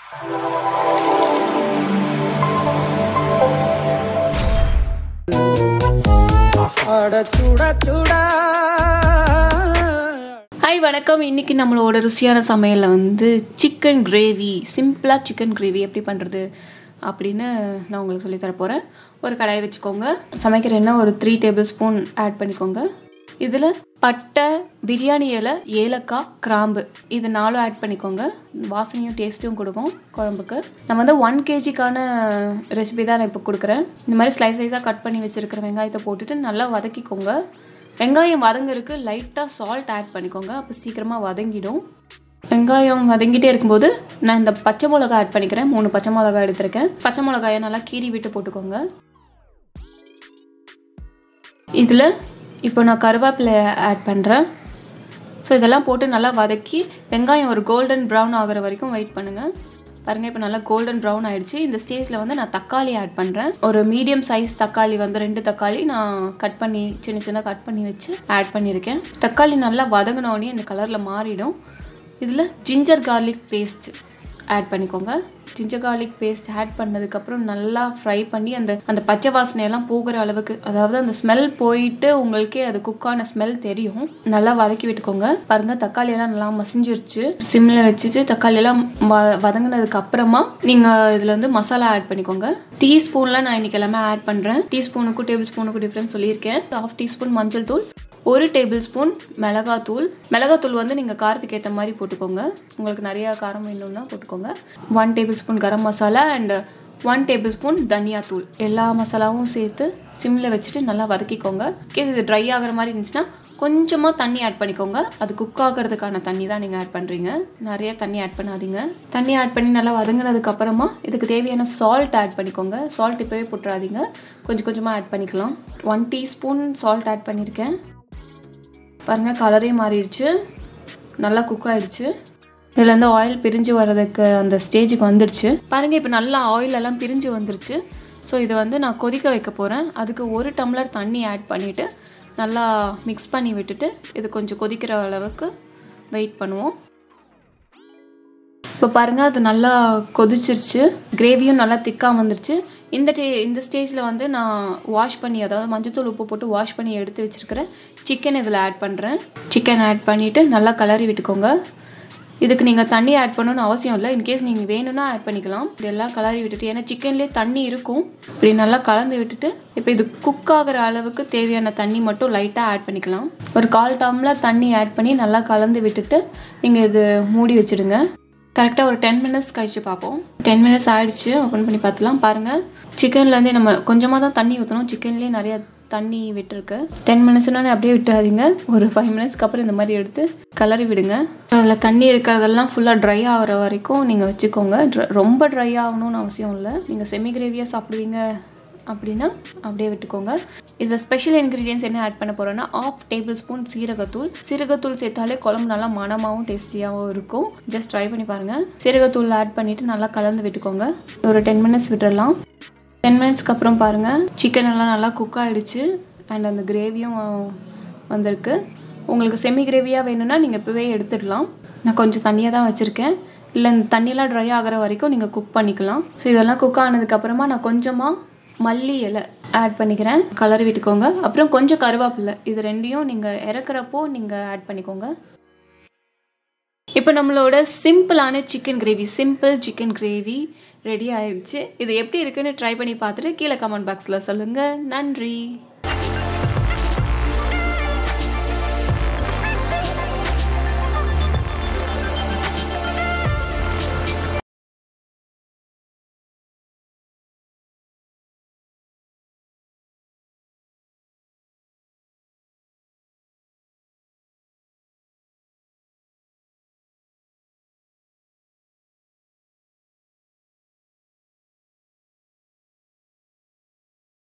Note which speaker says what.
Speaker 1: அட சுட சுட
Speaker 2: ஹாய் வணக்கம் இன்னைக்கு நம்மளோட ருசியான சமையலில் வந்து சிக்கன் கிரேவி சிம்பிளாக சிக்கன் கிரேவி எப்படி பண்ணுறது அப்படின்னு நான் உங்களுக்கு சொல்லித் தர போகிறேன் ஒரு கடாயை வச்சுக்கோங்க சமைக்கிற எண்ணெய் ஒரு த்ரீ டேபிள் ஸ்பூன் ஆட் பண்ணிக்கோங்க இதில் பட்டை பிரியாணி இலை ஏலக்காய் கிராம்பு இது நாலும் ஆட் பண்ணிக்கோங்க வாசனையும் டேஸ்ட்டும் கொடுக்கும் குழம்புக்கு நம்ம வந்து ஒன் கேஜிக்கான ரெசிபி தான் நான் இப்போ கொடுக்குறேன் இந்த மாதிரி ஸ்லைஸ் ஸ்லைஸாக கட் பண்ணி வச்சுருக்கிற வெங்காயத்தை போட்டுட்டு நல்லா வதக்கிக்கோங்க வெங்காயம் வதங்கறதுக்கு லைட்டாக சால்ட் ஆட் பண்ணிக்கோங்க அப்போ சீக்கிரமாக வதங்கிடும் வெங்காயம் வதங்கிட்டே இருக்கும்போது நான் இந்த பச்சை மிளகா ஆட் பண்ணிக்கிறேன் மூணு பச்சை மிளகா எடுத்திருக்கேன் பச்சை மிளகாயை நல்லா கீறி விட்டு போட்டுக்கோங்க இதில் இப்போ நான் கருவேப்பிலை ஆட் பண்ணுறேன் ஸோ இதெல்லாம் போட்டு நல்லா வதக்கி வெங்காயம் ஒரு கோல்டன் ப்ரௌன் ஆகிற வரைக்கும் வெயிட் பண்ணுங்கள் பாருங்கள் இப்போ நல்லா கோல்டன் ப்ரௌன் ஆயிடுச்சு இந்த ஸ்டேஜில் வந்து நான் தக்காளி ஆட் பண்ணுறேன் ஒரு மீடியம் சைஸ் தக்காளி வந்து ரெண்டு தக்காளி நான் கட் பண்ணி சின்ன சின்ன கட் பண்ணி வச்சு ஆட் பண்ணியிருக்கேன் தக்காளி நல்லா வதங்கின உடனே இந்த கலரில் மாறிடும் இதில் ஜிஞ்சர் கார்லிக் பேஸ்ட் ஆட் பண்ணிக்கோங்க ஜிஞ்சர் கார்லிக் பேஸ்ட் ஆட் பண்ணதுக்கப்புறம் நல்லா ஃப்ரை பண்ணி அந்த அந்த பச்சை வாசனையெல்லாம் போகிற அளவுக்கு அதாவது அந்த ஸ்மெல் போயிட்டு உங்களுக்கே அது குக்கான ஸ்மெல் தெரியும் நல்லா வதக்கி விட்டுக்கோங்க பாருங்க தக்காளி எல்லாம் நல்லா மசிஞ்சிருச்சு சிம்ல வச்சுட்டு தக்காளி எல்லாம் வ- வதங்கினதுக்கு அப்புறமா நீங்க இதுல வந்து மசாலா ஆட் பண்ணிக்கோங்க டீஸ்பூன்ல நான் இன்னைக்கு எல்லாமே ஆட் பண்றேன் டீஸ்பூனுக்கும் டேபிள் ஸ்பூனுக்கும் டிஃப்ரென்ஸ் சொல்லியிருக்கேன் ஹாஃப் டீஸ்பூன் மஞ்சள் தூள் ஒரு டேபிள் ஸ்பூன் மிளகாத்தூள் மிளகாத்தூள் வந்து நீங்கள் காரத்துக்கு ஏற்ற மாதிரி போட்டுக்கோங்க உங்களுக்கு நிறையா காரம் வேணும்னா போட்டுக்கோங்க one tablespoon garam masala and one tablespoon தனியாத்தூள் எல்லா மசாலாவும் சேர்த்து சிம்மில் வச்சுட்டு நல்லா வதக்கிக்கோங்க கேஸ் இது ட்ரை ஆகிற மாதிரி இருந்துச்சுன்னா கொஞ்சமாக தண்ணி ஆட் பண்ணிக்கோங்க அது குக் ஆகிறதுக்கான தண்ணி தான் நீங்கள் ஆட் பண்ணுறீங்க நிறைய தண்ணி ஆட் பண்ணாதீங்க தண்ணி ஆட் பண்ணி நல்லா வதங்கினதுக்கு அப்புறமா இதுக்கு தேவையான சால்ட் ஆட் பண்ணிக்கோங்க சால்ட் இப்போவே போட்டுறாதீங்க கொஞ்சம் கொஞ்சமாக ஆட் பண்ணிக்கலாம் ஒன் டீஸ்பூன் சால்ட் ஆட் பண்ணியிருக்கேன் பாருங்க கலரே மாறிடுச்சு நல்லா குக் ஆயிடுச்சு இதுல இருந்து ஆயில் பிரிஞ்சு வர்றதுக்கு அந்த ஸ்டேஜுக்கு வந்துடுச்சு பாருங்க இப்போ நல்லா ஆயில் எல்லாம் பிரிஞ்சு வந்துருச்சு ஸோ இதை வந்து நான் கொதிக்க வைக்க போகிறேன் அதுக்கு ஒரு டம்ளர் தண்ணி ஆட் பண்ணிவிட்டு நல்லா மிக்ஸ் பண்ணி விட்டுட்டு இது கொஞ்சம் கொதிக்கிற அளவுக்கு வெயிட் பண்ணுவோம் இப்போ பாருங்க அது நல்லா கொதிச்சிருச்சு கிரேவியும் நல்லா திக்காக வந்துருச்சு இந்த டே இந்த ஸ்டேஜில் வந்து நான் வாஷ் பண்ணி அதாவது மஞ்சத்தூள் உப்பு போட்டு வாஷ் பண்ணி எடுத்து வச்சிருக்கிறேன் சிக்கன் இதில் ஆட் பண்ணுறேன் சிக்கன் ஆட் பண்ணிவிட்டு நல்லா கலரி விட்டுக்கோங்க இதுக்கு நீங்கள் தண்ணி ஆட் பண்ணணும்னு அவசியம் இல்லை இன்கேஸ் நீங்கள் வேணும்னா ஆட் பண்ணிக்கலாம் இதெல்லாம் கலரி விட்டுட்டு ஏன்னா சிக்கன்லேயே தண்ணி இருக்கும் இப்படி நல்லா கலந்து விட்டுட்டு இப்போ இது குக் ஆகிற அளவுக்கு தேவையான தண்ணி மட்டும் லைட்டாக ஆட் பண்ணிக்கலாம் ஒரு கால் டம்ளர் தண்ணி ஆட் பண்ணி நல்லா கலந்து விட்டுட்டு நீங்கள் இது மூடி வச்சிடுங்க கரெக்டாக ஒரு டென் மினிட்ஸ் கழிச்சு பார்ப்போம் டென் மினிட்ஸ் ஆயிடுச்சு ஓப்பன் பண்ணி பார்த்துலாம் பாருங்கள் சிக்கன்லேருந்தே நம்ம கொஞ்சமாக தான் தண்ணி ஊற்றணும் சிக்கன்லேயே நிறைய தண்ணி விட்டுருக்கு டென் மினிட்ஸ்னாலே அப்படியே விட்டுறாதீங்க ஒரு ஃபைவ் மினிட்ஸ்க்கு அப்புறம் இந்த மாதிரி எடுத்து கலரி விடுங்க அதில் தண்ணி இருக்கிறதெல்லாம் ஃபுல்லாக ட்ரை ஆகிற வரைக்கும் நீங்கள் வச்சுக்கோங்க Dry- ரொம்ப ட்ரை ஆகணும்னு அவசியம் இல்லை நீங்கள் செமி கிரேவியாக சாப்பிடுவீங்க அப்படின்னா அப்படியே விட்டுக்கோங்க இதில் ஸ்பெஷல் இன்க்ரீடியன்ஸ் என்ன ஆட் பண்ண போகிறோன்னா ஆஃப் டேபிள் ஸ்பூன் சீரகத்தூள் சீரகத்தூள் சேர்த்தாலே குழம்பு நல்லா மணமாகவும் டேஸ்டியாகவும் இருக்கும் ஜஸ்ட் ட்ரை பண்ணி பாருங்கள் சீரகத்தூள் ஆட் பண்ணிவிட்டு நல்லா கலந்து விட்டுக்கோங்க ஒரு டென் மினிட்ஸ் விட்டுடலாம் டென் மினிட்ஸ்க்கு அப்புறம் பாருங்கள் சிக்கன் எல்லாம் நல்லா குக் ஆகிடுச்சு அண்ட் அந்த கிரேவியும் வந்திருக்கு உங்களுக்கு செமி கிரேவியாக வேணும்னா நீங்கள் இப்போவே எடுத்துடலாம் நான் கொஞ்சம் தண்ணியாக தான் வச்சுருக்கேன் இல்லை இந்த தண்ணியெல்லாம் ட்ரை ஆகிற வரைக்கும் நீங்கள் குக் பண்ணிக்கலாம் ஸோ இதெல்லாம் குக் ஆனதுக்கப்புறமா நான் கொஞ்சமாக மல்லி இலை ஆட் பண்ணிக்கிறேன் கலர் விட்டுக்கோங்க அப்புறம் கொஞ்சம் கருவேப்பிலை இது ரெண்டையும் நீங்கள் இறக்குறப்போ நீங்கள் ஆட் பண்ணிக்கோங்க இப்போ நம்மளோட சிம்பிளான chicken gravy simple chicken gravy ready ஆயிடுச்சு இது எப்படி இருக்குன்னு ட்ரை பண்ணி பார்த்துட்டு கீழே கமெண்ட் பாக்ஸில் சொல்லுங்கள் நன்றி